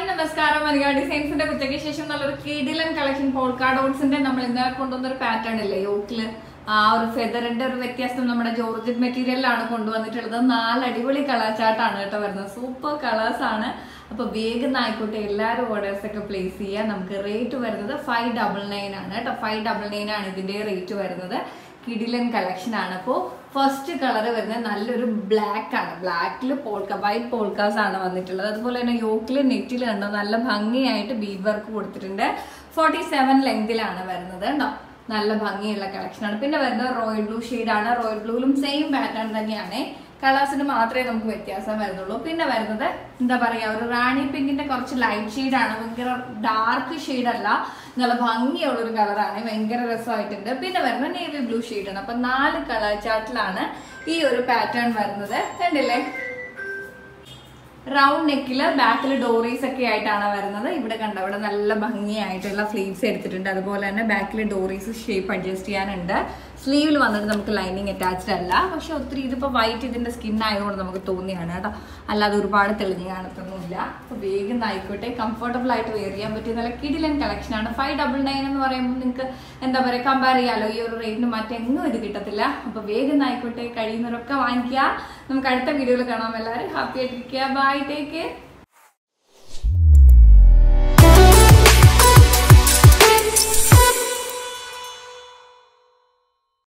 നമസ്കാരം മലയാള ഡിസൈൻസിന്റെ ഉച്ചയ്ക്ക് ശേഷം നല്ലൊരു കിടിലൻ കളക്ഷൻ പോൾക്കാഡോട്സിന്റെ നമ്മൾ ഇന്നലെ കൊണ്ടുവന്ന ഒരു പാറ്റേൺ ഇല്ലേ യോക്കില് ആ ഒരു ഫെദറിന്റെ ഒരു വ്യത്യാസം നമ്മുടെ ജോർജറ്റ് മെറ്റീരിയലിലാണ് കൊണ്ടുവന്നിട്ടുള്ളത് നാല് അടിപൊളി കളർ ചാർട്ടാണ് കേട്ടോ വരുന്നത് സൂപ്പർ കളേഴ്സ് ആണ് അപ്പൊ വേഗം ആയിക്കോട്ടെ എല്ലാവരും ഓർഡേഴ്സ് ഒക്കെ പ്ലേസ് ചെയ്യാം നമുക്ക് റേറ്റ് വരുന്നത് ഫൈവ് ഡബിൾ നയൻ ആണ് കേട്ടോ ഫൈവ് ഡബിൾ നയൻ ആണ് ഇതിന്റെ റേറ്റ് വരുന്നത് കിടിലൻ കളക്ഷൻ ആണ് അപ്പോൾ ഫസ്റ്റ് കളർ വരുന്നത് നല്ലൊരു ബ്ലാക്ക് ആണ് ബ്ലാക്കിൽ പോൾക്ക വൈറ്റ് പോൾക്കാസ് ആണ് വന്നിട്ടുള്ളത് അതുപോലെ തന്നെ യോക്കിൽ നെറ്റിൽ കണ്ടോ നല്ല ഭംഗിയായിട്ട് ബീഡ് വർക്ക് കൊടുത്തിട്ടുണ്ട് ഫോർട്ടി സെവൻ ലെങ്തിലാണ് വരുന്നത് കേട്ടോ നല്ല ഭംഗിയുള്ള കളക്ഷൻ ആണ് പിന്നെ വരുന്നത് റോയൽ ബ്ലൂ ആണ് റോയൽ ബ്ലൂവിലും സെയിം പാറ്റേൺ തന്നെയാണ് കളേഴ്സിന് മാത്രമേ നമുക്ക് വ്യത്യാസം വരുന്നുള്ളൂ പിന്നെ വരുന്നത് എന്താ പറയാ ഒരു റാണി പിങ്കിന്റെ കുറച്ച് ലൈറ്റ് ആണ് ഭയങ്കര ഡാർക്ക് അല്ല നല്ല ഭംഗിയുള്ള ഒരു കളറാണ് ഭയങ്കര രസമായിട്ടുണ്ട് പിന്നെ വരുന്നത് നേവി ബ്ലൂ ആണ് അപ്പൊ നാല് കളർ ചാർട്ടിലാണ് ഈ ഒരു പാറ്റേൺ വരുന്നത് കണ്ടില്ലേ റൗണ്ട് നെക്കില് ബാക്കിൽ ഡോറീസ് ഒക്കെ ആയിട്ടാണ് വരുന്നത് ഇവിടെ കണ്ട ഇവിടെ നല്ല ഭംഗിയായിട്ടുള്ള സ്ലീവ്സ് എടുത്തിട്ടുണ്ട് അതുപോലെ തന്നെ ബാക്കിൽ ഡോറീസ് ഷേപ്പ് അഡ്ജസ്റ്റ് ചെയ്യാനുണ്ട് സ്ലീവിൽ വന്നിട്ട് നമുക്ക് ലൈനിങ് അറ്റാച്ച്ഡ് അല്ല പക്ഷെ ഒത്തിരി ഇതിപ്പോൾ വൈറ്റ് ഇതിന്റെ സ്കിൻ ആയതുകൊണ്ട് നമുക്ക് തോന്നിയാണ് കേട്ടോ അല്ലാതെ ഒരുപാട് തെളിഞ്ഞ് കാണത്തൊന്നുമില്ല അപ്പോൾ വേഗം ആയിക്കോട്ടെ കംഫർട്ടബിൾ ആയിട്ട് വെയർ ചെയ്യാൻ പറ്റിയ നല്ല കിടിലൻ കളക്ഷൻ ആണ് ഫൈവ് ഡബിൾ നയൻ എന്ന് പറയുമ്പോൾ നിങ്ങൾക്ക് എന്താ പറയുക കമ്പയർ ചെയ്യാലോ ഈ ഒരു റേറ്റിന് മറ്റെങ്ങും ഇത് കിട്ടത്തില്ല അപ്പോൾ വേഗം ആയിക്കോട്ടെ കഴിയുന്നവരൊക്കെ വാങ്ങിക്കുക നമുക്ക് അടുത്ത വീഡിയോയിൽ കാണാം എല്ലാവരും ഹാപ്പി ആയിട്ടിരിക്കുക ബൈ ടേക്ക് കെയർ